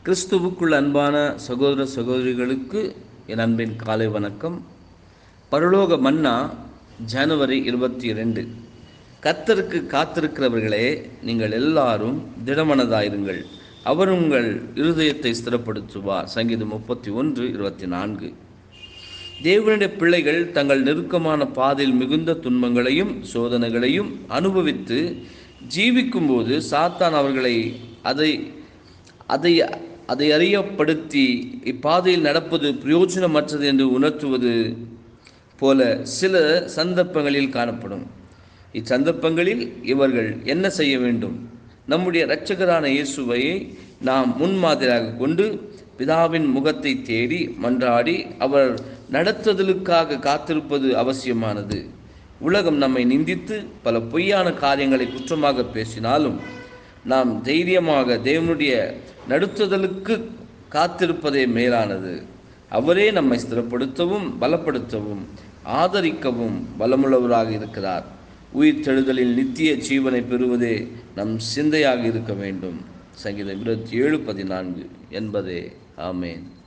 கிறிஸ்துவுக்குள் அன்பான சகோதர சகோதரிகளுக்கு என் அன்பின் காலை வணக்கம் பரலோக மன்னா ஜனவரி இருபத்தி இரண்டு கர்த்தருக்கு காத்திருக்கிறவர்களே நீங்கள் எல்லாரும் திடமனதாயிருங்கள் அவர் உங்கள் இருதயத்தை ஸ்திரப்படுத்துவார் சங்கீதம் முப்பத்தி ஒன்று இருபத்தி நான்கு தேவனுடைய பிள்ளைகள் தங்கள் நெருக்கமான பாதையில் மிகுந்த துன்பங்களையும் சோதனைகளையும் அனுபவித்து ஜீவிக்கும்போது சாத்தான் அவர்களை அதை அதை அதை அறியப்படுத்தி இப்பாதையில் நடப்பது பிரயோஜனமற்றது என்று உணர்த்துவது போல சில சந்தர்ப்பங்களில் காணப்படும் இச்சந்தர்ப்பங்களில் இவர்கள் என்ன செய்ய வேண்டும் நம்முடைய இரட்சகரான இயேசுவை நாம் முன்மாதிரியாக கொண்டு பிதாவின் முகத்தை தேடி மன்றாடி அவர் நடத்துதலுக்காக காத்திருப்பது அவசியமானது உலகம் நம்மை நிந்தித்து பல பொய்யான காரியங்களை குற்றமாக பேசினாலும் நாம் தைரியமாக தேவனுடைய நடுத்துதலுக்கு காத்திருப்பதே மேலானது அவரே நம்மை ஸ்திரப்படுத்தவும் பலப்படுத்தவும் ஆதரிக்கவும் பலமுள்ளவராக இருக்கிறார் உயிர் தெழுதலில் நித்திய ஜீவனை பெறுவதே நம் சிந்தையாக இருக்க வேண்டும் சங்கீதம் இருபத்தி ஏழு பதினான்கு என்பதே ஆமேன்